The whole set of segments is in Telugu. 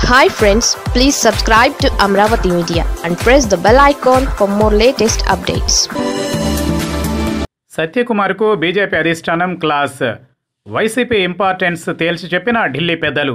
hi friends please subscribe to Amaravati media and press the bell icon for more latest updates సత్యకుమార్కు బీజేపీ అధిష్టానం క్లాస్ వైసీపీ ఇంపార్టెన్స్ తేల్చి చెప్పిన ఢిల్లీ పెద్దలు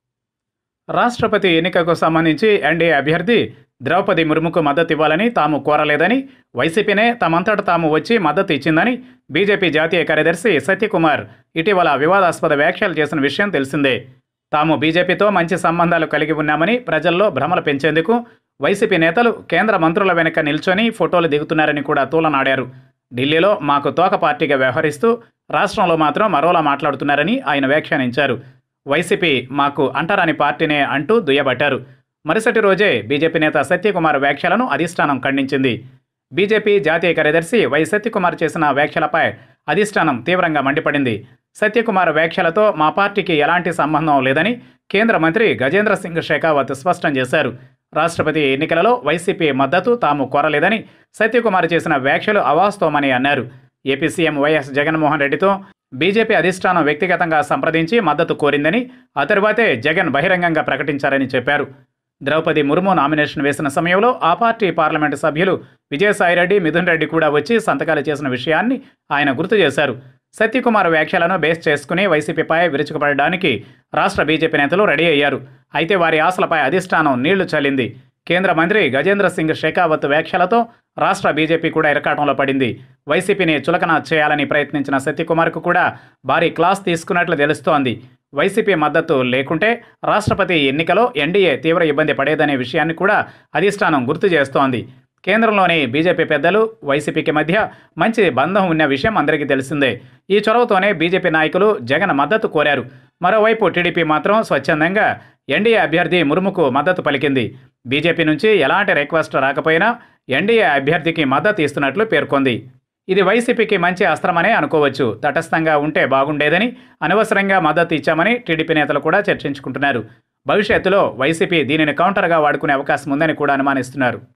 రాష్ట్రపతి ఎన్నికకు సంబంధించి ఎన్డీఏ అభ్యర్థి ద్రౌపది ముర్ముకు మద్దతు ఇవ్వాలని తాము కోరలేదని వైసీపీనే తమంతట తాము వచ్చి మద్దతు ఇచ్చిందని బీజేపీ జాతీయ కార్యదర్శి సత్యకుమార్ ఇటీవల వివాదాస్పద వ్యాఖ్యలు చేసిన విషయం తెలిసిందే తాము బీజేపీతో మంచి సంబంధాలు కలిగి ఉన్నామని ప్రజల్లో భ్రమలు పెంచేందుకు వైసీపీ నేతలు కేంద్ర మంత్రుల వెనుక నిల్చొని ఫోటోలు దిగుతున్నారని కూడా తూలనాడారు ఢిల్లీలో మాకు తోక పార్టీగా వ్యవహరిస్తూ రాష్ట్రంలో మాత్రం మరోలా మాట్లాడుతున్నారని ఆయన వ్యాఖ్యానించారు వైసీపీ మాకు అంటరాని పార్టీనే అంటూ దుయ్యబట్టారు మరుసటి రోజే బీజేపీ నేత సత్యకుమార్ వ్యాఖ్యలను అధిష్టానం ఖండించింది బీజేపీ జాతీయ కార్యదర్శి వై సత్యకుమార్ చేసిన వ్యాఖ్యలపై అధిష్టానం తీవ్రంగా మండిపడింది సత్యకుమార్ వ్యాఖ్యలతో మా పార్టీకి ఎలాంటి సంబంధం లేదని కేంద్ర మంత్రి గజేంద్ర సింగ్ షెకావత్ స్పష్టం చేశారు రాష్ట్రపతి ఎన్నికలలో వైసీపీ మద్దతు తాము కోరలేదని సత్యకుమార్ చేసిన వ్యాఖ్యలు అవాస్తవమని అన్నారు ఏపీ సీఎం వైఎస్ జగన్మోహన్ రెడ్డితో బీజేపీ అధిష్టానం వ్యక్తిగతంగా సంప్రదించి మద్దతు కోరిందని ఆ తరువాతే జగన్ బహిరంగంగా ప్రకటించారని చెప్పారు ద్రౌపది ముర్ము నామినేషన్ వేసిన సమయంలో ఆ పార్టీ పార్లమెంటు సభ్యులు విజయసాయిరెడ్డి మిథున్ రెడ్డి కూడా వచ్చి సంతకాలు చేసిన విషయాన్ని ఆయన గుర్తు చేశారు సత్యకుమార్ వ్యాఖ్యలను బేస్ చేసుకుని వైసీపీపై విరుచుకుపడడానికి రాష్ట్ర బీజేపీ నేతలు రెడీ అయ్యారు అయితే వారి ఆశలపై అధిష్టానం నీళ్లు చల్లింది కేంద్ర మంత్రి గజేంద్ర సింగ్ షెకావత్ వ్యాఖ్యలతో రాష్ట్ర బీజేపీ కూడా ఇరకాటంలో పడింది వైసీపీని చులకన చేయాలని ప్రయత్నించిన సత్యకుమార్కు కూడా భారీ క్లాస్ తీసుకున్నట్లు తెలుస్తోంది వైసీపీ మద్దతు లేకుంటే రాష్ట్రపతి ఎన్నికలో ఎన్డీఏ తీవ్ర ఇబ్బంది పడేదనే విషయాన్ని కూడా అధిష్టానం గుర్తు చేస్తోంది కేంద్రంలోని బీజేపీ పెద్దలు వైసీపీకి మధ్య మంచి బంధం ఉన్న విషయం అందరికీ తెలిసిందే ఈ చొరవతోనే బీజేపీ నాయకులు జగన్ మద్దతు కోరారు మరోవైపు టీడీపీ మాత్రం స్వచ్ఛందంగా ఎన్డీఏ అభ్యర్థి ముర్ముకు మద్దతు పలికింది బీజేపీ నుంచి ఎలాంటి రిక్వెస్ట్ రాకపోయినా ఎన్డీఏ అభ్యర్థికి మద్దతు ఇస్తున్నట్లు పేర్కొంది ఇది వైసీపీకి మంచి అస్త్రమనే అనుకోవచ్చు తటస్థంగా ఉంటే బాగుండేదని అనవసరంగా మద్దతు ఇచ్చామని టీడీపీ నేతలు కూడా చర్చించుకుంటున్నారు భవిష్యత్తులో వైసీపీ దీనిని కౌంటర్గా వాడుకునే అవకాశం ఉందని కూడా అనుమానిస్తున్నారు